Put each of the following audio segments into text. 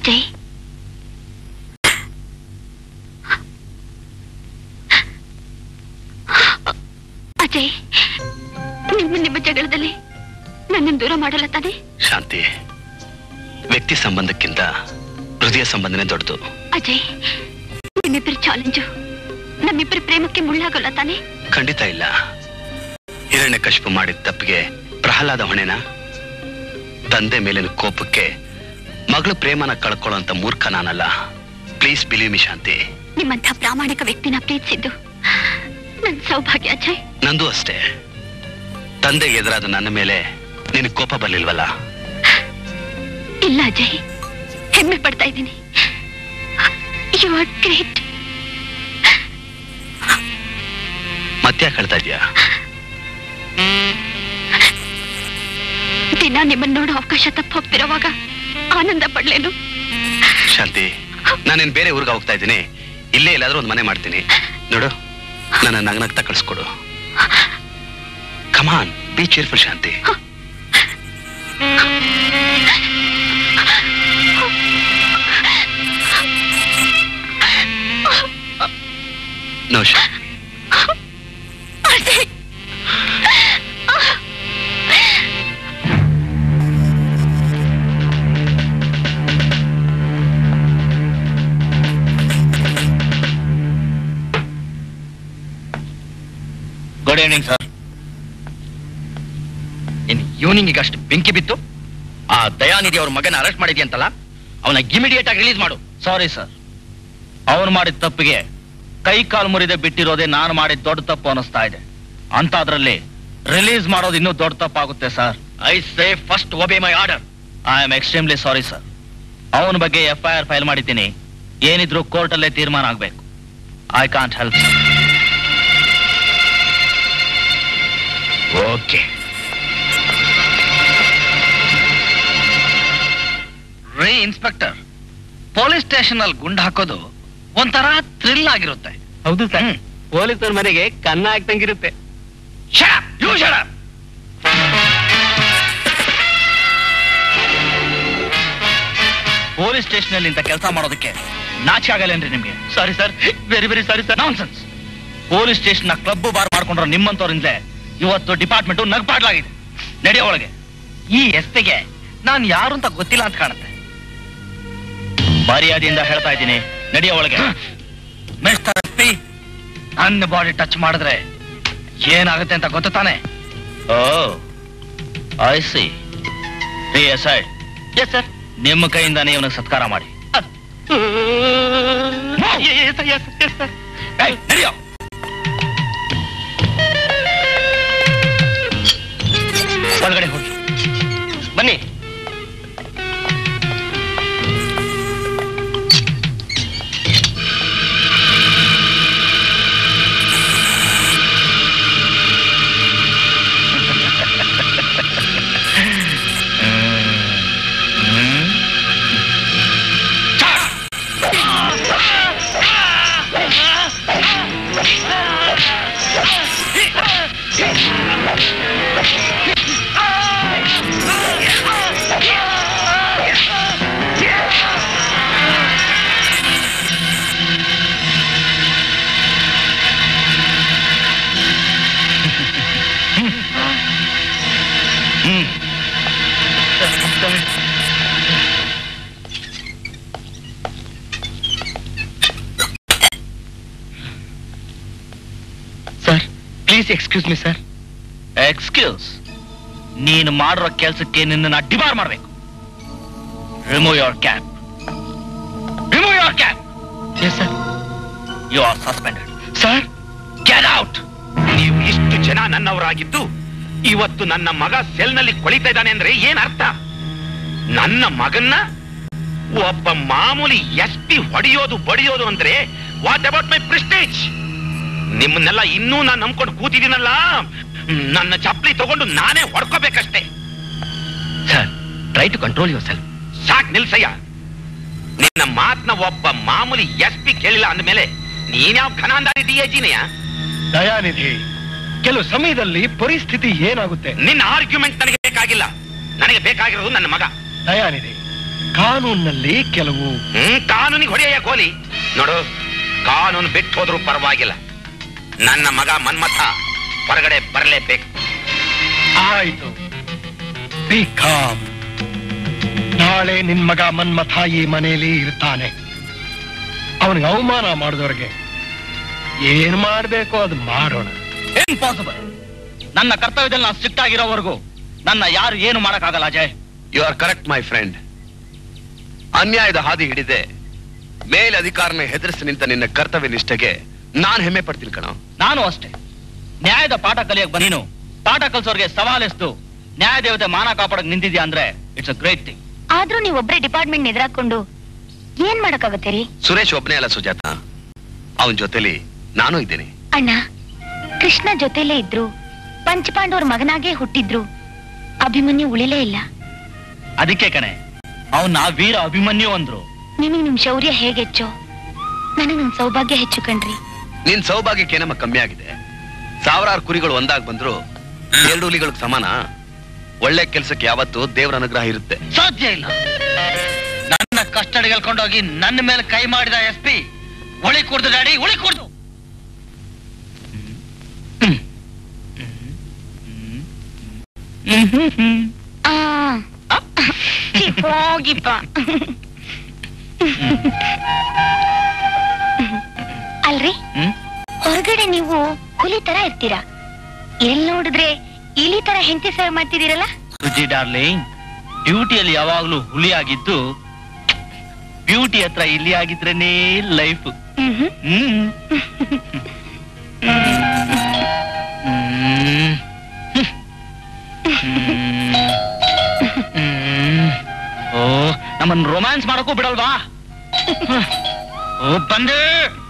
ಅಜಯ್ ಅಜಯ್ ನಿಮ್ಮ ನಿಮ್ಮ ಜಗಳದಲ್ಲಿ ನನ್ನನ್ನು ದೂರ ಮಾಡಲ್ಲ ತಾನೆ ಶಾಂತಿ ವ್ಯಕ್ತಿ ಸಂಬಂಧಕ್ಕಿಂತ ಹೃದಯ ಸಂಬಂಧನೇ ದೊಡ್ಡದು ಅಜಯ್ ನಿಮ್ಮಿಬ್ಬರ ಚಾಲೆಂಜು ನಮ್ಮಿಬ್ಬರ ಪ್ರೇಮಕ್ಕೆ ಮುಳ್ಳಾಗಲ್ಲ ತಾನೆ ಖಂಡಿತ ಇಲ್ಲ ಹಿರಣ್ಯ ಕಶ್ಯಪ ಮಾಡಿದ ತಪ್ಪಿಗೆ ಪ್ರಹ್ಲಾದ ಹೊಣೆನ ತಂದೆ ಮೇಲಿನ ಕೋಪಕ್ಕೆ ಮಗಳ ಪ್ರೇಮನ ಕಳ್ಕೊಳ್ಳೋಂತ ಮೂರ್ಖ ನಾನಲ್ಲ ಪ್ಲೀಸ್ ಬಿಲೀವ್ ಮಿ ಶಾಂತಿ ನಿಮ್ಮಂಥ ಪ್ರಾಮಾಣಿಕ ವ್ಯಕ್ತಿನ ಪ್ರೀತಿಸಿದ್ದು ನನ್ ಸೌಭಾಗ್ಯ ಅಜಯ್ ನಂದು ಅಷ್ಟೇ ತಂದೆಗೆ ಎದುರಾದ ನನ್ನ ಮೇಲೆ ನಿನಗೆ ಕೋಪ ಬರ್ಲಿಲ್ವಲ್ಲ ಇಲ್ಲ ಅಜಯ್ ಹೆಮ್ಮೆ ಪಡ್ತಾ ಇದ್ದೀನಿ ಯು ಆರ್ ಗ್ರೇಟ್ ಮತ್ತೆ ಹೇಳ್ತಾ ಇದೀಯಾ ದಿನ ನಿಮ್ಮನ್ನ ನೋಡೋ ಅವಕಾಶ ತಪ್ಪ ಹೋಗ್ತಿರೋವಾಗ ಆನಂದ ಪಡ್ಲೇನು ಶಾಂತಿ ನಾನೇನ್ ಬೇರೆ ಊರಿಗೆ ಹೋಗ್ತಾ ಇದ್ದೀನಿ ಇಲ್ಲೇ ಎಲ್ಲಾದ್ರೂ ಒಂದು ಮನೆ ಮಾಡ್ತೀನಿ ನೋಡು ನನ್ನ ನಗ್ನಗ್ತಾ ಕಳಿಸ್ಕೊಡು come on be cheerful Shanti no Shanti Ajay good evening sir in evening ಅಷ್ಟು ಬೆಂಕಿ ಬಿತ್ತು ಆ ದಯಾನಿಧಿ ಅವ್ರ ಮಗನ ಅರೆಸ್ಟ್ ಮಾಡಿದ್ಯಂತಲ್ಲ ಅವನ ಇಮಿಡಿಯೇಟ್ ಆಗಿ ರಿಲೀಸ್ ಮಾಡು ಸಾರಿ ಸರ್ ಅವನು ಮಾಡಿದ ತಪ್ಪಿಗೆ ಕೈ ಕಾಲು ಮುರಿದೆ ಬಿಟ್ಟಿರೋದೇ ನಾನು ಮಾಡಿದ ದೊಡ್ಡ ತಪ್ಪು ಅನಿಸ್ತಾ ಇದೆ ಅಂತ ಅದ್ರಲ್ಲಿ ರಿಲೀಸ್ ಮಾಡೋದು ಇನ್ನೂ ದೊಡ್ಡ ತಪ್ಪಾಗುತ್ತೆ sir I say first obey my order I am extremely sorry sir ಅವನ ಬಗ್ಗೆ ಎಫ್ ಐ ಆರ್ ಫೈಲ್ ಮಾಡಿದ್ದೀನಿ ಏನಿದ್ರು ಕೋರ್ಟಲ್ಲೇ ತೀರ್ಮಾನ ಆಗ್ಬೇಕು I can't help sir okay ರೇ ಇನ್ಸ್ಪೆಕ್ಟರ್ ಪೊಲೀಸ್ ಸ್ಟೇಷನ್ ಅಲ್ಲಿ ಗುಂಡು ಹಾಕೋದು ಒಂಥರ ಥ್ರಿಲ್ ಆಗಿರುತ್ತೆ ಹೌದು ಸರ್ ಪೊಲೀಸರ ಮನೆಗೆ ಕನ್ನ ಹಾಕ್ತಂಗಿರುತ್ತೆ ಯು ಪೊಲೀಸ್ ಸ್ಟೇಷನ್ ಅಲ್ಲಿ ಇಂಥ ಕೆಲಸ ಮಾಡೋದಕ್ಕೆ ನಾಚಿ ಆಗಲ್ಲೇನ್ರಿ ನಿಮ್ಗೆ sorry sir very very sorry sir nonsense police station club bar ಮಾಡ್ಕೊಂಡ್ರ ನಿಮ್ಮಂತವ್ರಿಂದಲೇ ಇವತ್ತು ಡಿಪಾರ್ಟ್ಮೆಂಟ್ ನಗ್ಪಾಡ್ಲಾಗಿದೆ ನಡೆಯೋ ಒಳಗೆ ಈ ಎಸ್ಪಿಗೆ ನಾನು ಯಾರು ಅಂತ ಗೊತ್ತಿಲ್ಲ ಅಂತ ಕಾಣುತ್ತೆ ಮರ್ಯಾದೆಯಿಂದ ಹೇಳ್ತಾ ಇದ್ದೀನಿ ನಡೆಯೋ ಒಳಗೆ ಮಿಸ್ಟರ್ ಎಸ್ ಪಿ ನನ್ನ ಬಾಡಿ ಟಚ್ ಮಾಡಿದ್ರೆ ಏನಾಗುತ್ತೆ ಅಂತ ಗೊತ್ತು ತಾನೆ oh I see S I yes sir ನಿಮ್ಮ ಕೈಯಿಂದಾನೇ ಇವನಿಗೆ ಸತ್ಕಾರ ಮಾಡಿ ಏಯ್, ನಡೆಯೋ ಒಳಗಡೆ ಹೋಗಿ ಬನ್ನಿ sir please excuse me sir excuse ನೀನು ಮಾಡಿರೋ ಕೆಲಸಕ್ಕೆ ನಿನ್ನ ಡಿಬಾರ್ ಮಾಡಬೇಕು remove your cap remove your cap yes sir you are suspended sir get out ನೀವು ಇಷ್ಟು ಜನ ನನ್ನವರಾಗಿದ್ದು ಇವತ್ತು ನನ್ನ ಮಗ ಸೆಲ್ನಲ್ಲಿ ಕೊಳಿತಾ ಇದ್ದಾನೆ ಅಂದ್ರೆ ಏನ್ ಅರ್ಥ ನನ್ನ ಮಗನ್ನ ಒಬ್ಬ ಮಾಮೂಲಿ ಎಸ್ ಪಿ ಹೊಡೆಯೋದು ಬಡಿಯೋದು ಅಂದ್ರೆ ವಾಟ್ ಅಬೌಟ್ ಮೈ ಪ್ರೆಸ್ಟೇಜ್ ನಿಮ್ಮನ್ನೆಲ್ಲ ಇನ್ನೂ ನಾನು ನಂಬ್ಕೊಂಡು ಕೂತಿದ್ದೀನಲ್ಲ ನನ್ನ ಚಪ್ಪಲಿ ತಗೊಂಡು ನಾನೇ ಹೊಡ್ಕೋಬೇಕಷ್ಟೇ sir try to control yourself ಸಾಕ್ ನಿಲ್ಸಯ್ಯ ನಿನ್ನ ಮಾತ್ನ ಒಬ್ಬ ಮಾಮೂಲಿ ಎಸ್ ಪಿ ಕೇಳಿಲ್ಲ ಅಂದ್ಮೇಲೆ ನೀನ್ಯಾವ ಖನಾಂದಾರಿ ಡಿ ಎಜಿನೆಯಾ ದಯಾನಿಧಿ ಕೆಲವು ಸಮಯದಲ್ಲಿ ಪರಿಸ್ಥಿತಿ ಏನಾಗುತ್ತೆ ನಿನ್ನ ಆರ್ಗ್ಯುಮೆಂಟ್ ನನಗೆ ಬೇಕಾಗಿಲ್ಲ ನನಗೆ ಬೇಕಾಗಿರೋದು ನನ್ನ ಮಗ ದಯಾನಿಧಿ ಕಾನೂನಿನಲ್ಲಿ ಕೆಲವು ಹ್ಮ್ ಕಾನೂನಿಗೆ ಹೊಡೆಯ ಗೋಲಿ ನೋಡು ಕಾನೂನು ಬಿಟ್ಟು ಹೋದ್ರೂ ಪರವಾಗಿಲ್ಲ ನನ್ನ ಮಗ ಮನ್ಮಥ ಹೊರಗಡೆ ಬರಲೇಬೇಕು ಆಯ್ತು Be calm. ನಾಳೆ ನಿನ್ ಮಗ ಮನ್ಮಥ ಈ ಮನೆಯಲ್ಲಿ ಇರ್ತಾನೆ ಅವನಿಗೆ ಅವಮಾನ ಮಾಡಿದವ್ರಿಗೆ ಏನ್ ಮಾಡ್ಬೇಕೋ ಅದು ಮಾಡೋಣ ಇಂಪಾಸಿಬಲ್ ನನ್ನ ಕರ್ತವ್ಯದಲ್ಲಿ ನಾನು ಸ್ಟ್ರಿಕ್ಟ್ ಆಗಿರೋವರೆಗೂ ನನ್ನ ಯಾರು ಏನು ಮಾಡಕ್ಕಾಗಲ್ಲ Ajay you are correct my friend ಅನ್ಯಾಯದ ಹಾದಿ ಹಿಡಿದೆ ಮೇಲಧಿಕಾರನ ಹೆದರಿಸಿ ನಿಂತ ನಿನ್ನ ಕರ್ತವ್ಯ ನಿಷ್ಠೆಗೆ ನಾನ್ ಹೆಮ್ಮೆ ಪಡ್ತೀನಿ ಕಣ ನಾನು ಅಷ್ಟೇ ನ್ಯಾಯದ ಪಾಠ ಕಲಿಯಕ್ ಬನ್ನೀನು ಪಾಠ ಕಲ್ಸೋರ್ಗೆ ಸವಾಲೆಸ್ತು ನ್ಯಾಯ ದೇವತೆ ಮಾನ ಕಾಪಾಡಕ್ ನಿಂತಿದ್ಯಾ ಅಂದ್ರೆ ಇಟ್ಸ್ ಅ ಗ್ರೇಟ್ ಥಿಂಗ್ ಆದ್ರೂ ನೀವ್ ಒಬ್ರೇ ಡಿಪಾರ್ಟ್ಮೆಂಟ್ ಎದುರಾಕೊಂಡು ಏನ್ ಮಾಡಕ್ಕಾಗತ್ತೆ ರೀ ಸುರೇಶ್ ಒಬ್ಬನೇ ಅಲ್ಲ ಸುಜಾತ ಅವನ ಜೊತೆಲಿ ನಾನು ಇದ್ದೇನೆ ಅಣ್ಣ ಕೃಷ್ಣ ಜೊತೆಲೇ ಇದ್ರು ಪಂಚಪಾಂಡವ್ರ ಮಗನಾಗೇ ಹುಟ್ಟಿದ್ರು ಅಭಿಮನ್ಯು ಉಳಿಲೇ ಇಲ್ಲ ಅದಕ್ಕೆ ಕಣೆ ಅವನ ವೀರ ಅಭಿಮನ್ಯು ಅಂದ್ರು ನಿಮಗ್ ನಿಮ್ ಶೌರ್ಯ ಹೇಗೆ ಹೆಚ್ಚೋ ನನಗ್ ನನ್ ಸೌಭಾಗ್ಯ ಹೆಚ್ಚು ಕಣ್ರಿ ನಿನ್ ಸೌಭಾಗ್ಯಕ್ಕೆ ನಮ್ಮ ಕಮ್ಮಿ ಆಗಿದೆ ಸಾವಿರಾರು ಕುರಿಗಳು ಒಂದಾಗ್ ಬಂದ್ರು ಎರಡು ಹುಲಿಗಳಿಗೆ ಸಮಾನ ಒಳ್ಳೆ ಕೆಲ್ಸಕ್ಕೆ ಯಾವತ್ತೂ ದೇವರ ಅನುಗ್ರಹ ಇರುತ್ತೆ ಸಾಧ್ಯ ಇಲ್ಲ ನನ್ನ ಕಸ್ಟಡಿಗೆ ಹೋಗಿ ನನ್ನ ಮೇಲೆ ಕೈ ಮಾಡಿದ ಎಸ್ ಪಿ ಉಳಿ ಕುಡ್ದು ಡ್ಯಾಡಿ ಉಳಿ ಕುಡ್ದು ಆ ಛೀ, ಹೋಗಿಪ್ಪ ಅಲ್ರಿ ಹೊರಗಡೆ ನೀವು ಹುಲಿ ತರ ಇರ್ತೀರಾ ಎಲ್ ನೋಡಿದ್ರೆ ಇಲಿ ತರ ಹೆಂಡತಿ ಸೇವೆ ಮಾಡ್ತಿದ್ದೀರಲ್ಲ ಸುಜಿ ಡಾರ್ಲಿಂಗ್ ಡ್ಯೂಟಿಯಲ್ಲಿ ಯಾವಾಗ್ಲೂ ಹುಲಿ ಆಗಿದ್ದು ಬ್ಯೂಟಿ ಹತ್ರ ಇಲ್ಲಿ ಆಗಿದ್ರೇನೇ ಲೈಫ್ ಮ್ಹೂ. ಹ್ಮ್ ಹ್ಮ್. ಹ್ಮ್. ಓ ನಮ್ಮನ್ ರೊಮ್ಯಾನ್ಸ್ ಮಾಡಕ್ಕೂ ಬಿಡಲ್ವಾ ಓ ಬಂದೆ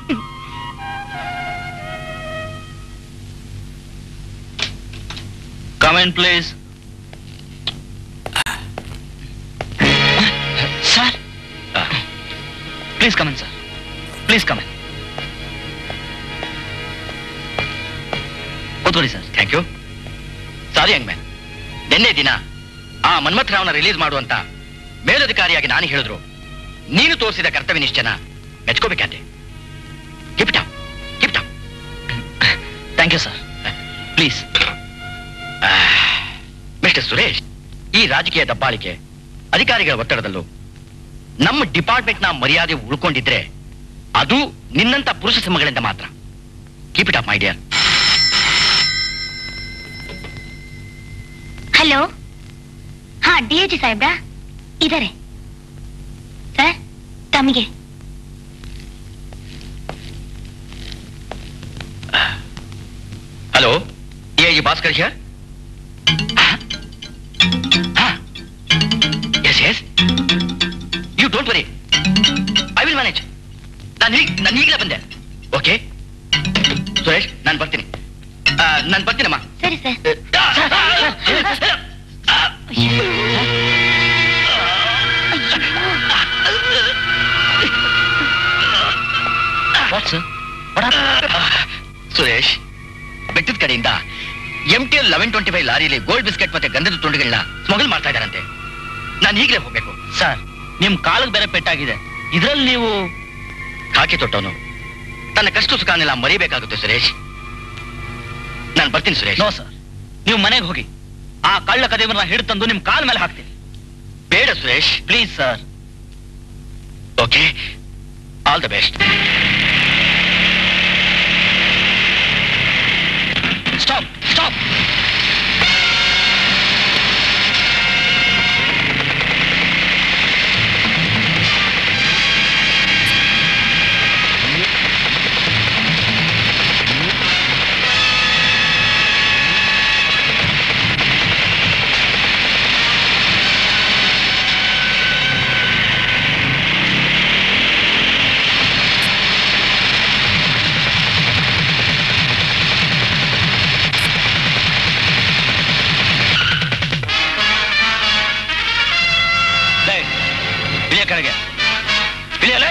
come in please sir please come in sir please come in ಕೂತ್ಕೊಳ್ಳಿ sir thank you sorry young man ನಿನ್ನೆ ದಿನ ಆ ಮನ್ಮಥ್ ರಾವ್ನ ರಿಲೀಸ್ ಮಾಡುವಂತ ಮೇಲಧಿಕಾರಿಯಾಗಿ ನಾನು ಹೇಳಿದ್ರು ನೀನು ತೋರಿಸಿದ ಕರ್ತವ್ಯ ನಿಷ್ಠೆನ ಮೆಚ್ಕೋಬೇಕಾದೆ gift gift thank you sir please mister Suresh ಈ ರಾಜಕೀಯ ದಬ್ಬಾಳಿಕೆ ಅಧಿಕಾರಿಗಳ ಒತ್ತಡದಲ್ಲೂ ನಮ್ಮ ಡಿಪಾರ್ಟ್ಮೆಂಟ್ ನ ಮರ್ಯಾದೆ ಉಳ್ಕೊಂಡಿದ್ರೆ ಅದು ನಿನ್ನಂತ ಪುರುಷ ಸಿಂಹಗಳಿಂದ ಮಾತ್ರ keep it up my dear hello ಹಾ ಡಿ ಎಚ್ ಸಾಹೇಬ್ರಾ ಇದಾರೆ ಸರ್ ತಮಗೆ hello A G Bhaskar here yes yes you don't worry I will manage ನಾನು ಈಗ ನಾನು ಈಗಲೇ ಬಂದೆ ಓಕೆ ಸುರೇಶ್ ನಾನು ಬರ್ತೀನಿ ನಾನು ಬರ್ತೀನಮ್ಮ ಸರಿ ಸರ್ ಸುರೇಶ್ ಬೆಟ್ಟದ ಕಡೆಯಿಂದ M T L eleven twenty five ಲಾರಿಯಲ್ಲಿ ಗೋಲ್ಡ್ ಬಿಸ್ಕೆಟ್ ಮತ್ತೆ ಗಂಧದ ತುಂಡುಗಳನ್ನ ಸ್ಮಗಲ್ ಮಾಡ್ತಾ ಇದ್ದಾರಂತೆ ನಾನು ಈಗಲೇ ಹೋಗ್ಬೇಕು ಸರ್ ನಿಮ್ ಕಾಲಿಗೆ ಬೇರೆ ಪೆಟ್ಟಾಗಿದೆ ಇದ್ರಲ್ಲಿ ನೀವು ಕಾಕಿ ತೊಟ್ಟವನು ತನ್ನ ಕಷ್ಟ ಸುಖನೆಲ್ಲ ಮರಿಬೇಕಾಗುತ್ತೆ ಸುರೇಶ್ ನಾನು ಬರ್ತೀನಿ ಸುರೇಶ್ ನೋ ಸರ್ ನೀವು ಮನೆಗೆ ಹೋಗಿ ಆ ಕಳ್ಳ ಕದೇವನ್ನ ಹಿಡಿದು ತಂದು ನಿಮ್ ಕಾಲ್ ಮೇಲೆ ಹಾಕ್ತೀನಿ ಬೇಡ Suresh please sir okay all the best stop stop ಇಳಿಯ ಕೆಳಗೆ ಇಳಿಯಲೇ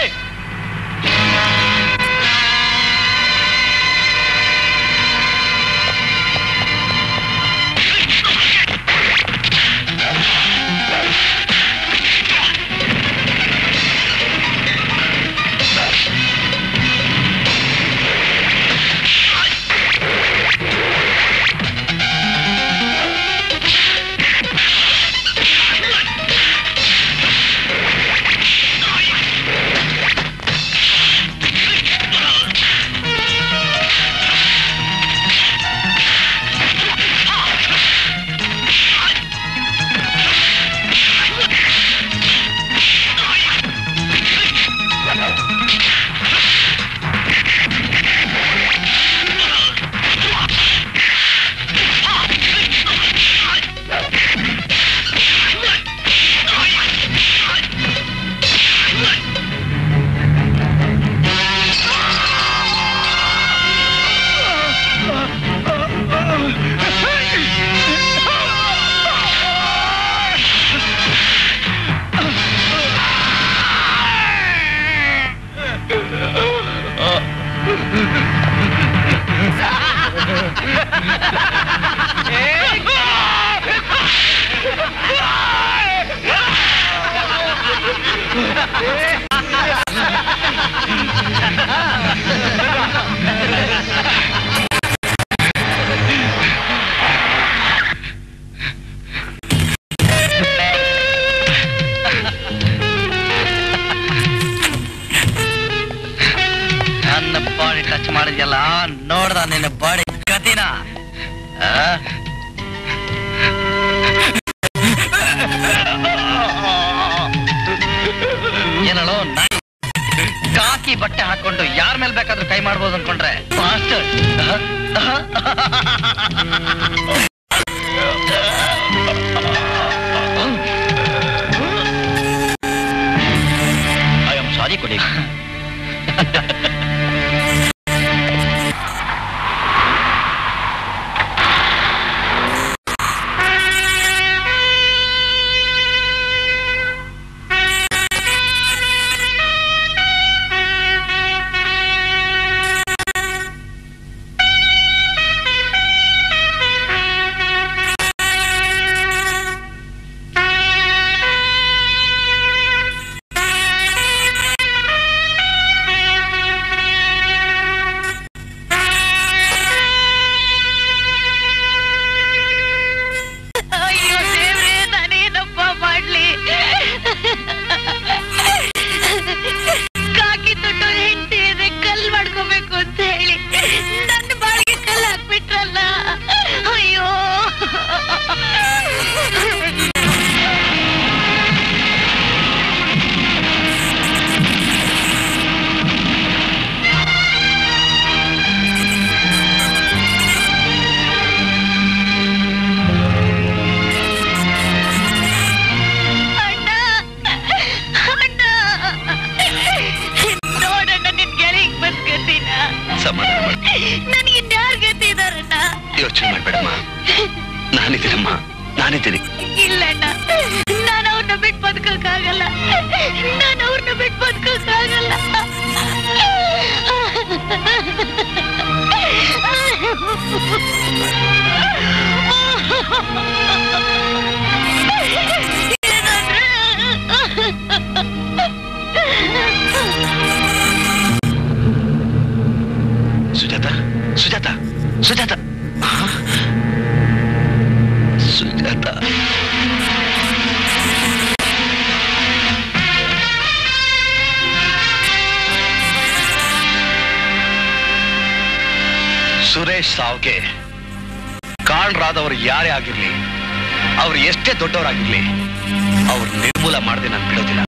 ನಿನ್ನ ಬಾಡಿ ಗತಿನ ಆ? ಏನಲ್ಲೋ ನಾಯಿ ಕಾಕಿ ಬಟ್ಟೆ ಹಾಕೊಂಡು ಯಾರ ಮೇಲೆ ಬೇಕಾದ್ರೂ ಕೈ ಮಾಡ್ಬೋದು ಅನ್ಕೊಂಡ್ರೆ ಮಾಸ್ಟರ್ ಐ ಆಮ್ ಸಾರಿ ಕೊಡಿ ಅಯ್ಯೋ ದೇವ್ರೆ ನಾನೇನಪ್ಪ ಮಾಡ್ಲಿ ಕಾಕಿ ದುಡ್ಡು ಹೆಂಡತಿ ಇದೆ ಕಲ್ ಮಾಡ್ಕೋಬೇಕು ಅಂತ ಹೇಳಿ ನನ್ನ ಬಾಳಿಗೆ ಕಲ್ ಹಾಕ್ಬಿಟ್ರಲ್ಲ ಅಯ್ಯೋ ಅಣ್ಣ ಅಣ್ಣ ನೋಡಣ್ಣ ನಿನ್ ಗೆಳೆಗ್ ಬಂದ್ ಗತಿನ ಸಮಾಧಾನ ಮಾಡಿ ನನಗಿನ್ಯಾರ್ ಗತಿ ಇದಾರಣ್ಣ ಯೋಚನೆ ಮಾಡ್ಬೇಡಮ್ಮ ನಾನಿದ್ದೀನಮ್ಮ ನಾನಿದ್ದೀನಿ ಇಲ್ಲಣ್ಣ ನಾನು ಅವ್ರನ್ನ ಬಿಟ್ಟು ಬದುಕಕ್ಕಾಗಲ್ಲ ನಾನು ಅವ್ರನ್ನ ಬಿಟ್ಟು ಬದುಕಕ್ಕಾಗಲ್ಲ ಸುಜಾತ ಸುಜಾತ ಸುಜಾತ ಆ? ಸುಜಾತ ಸುರೇಶ್ ಸಾವ್ಗೆ ಕಾರಣರಾದವರು ಯಾರೇ ಆಗಿರ್ಲಿ ಅವ್ರು ಎಷ್ಟೇ ದೊಡ್ಡವರಾಗಿರ್ಲಿ ಅವ್ರು ನಿರ್ಮೂಲ ಮಾಡದೆ ನಾನು ಬಿಡೋದಿಲ್ಲ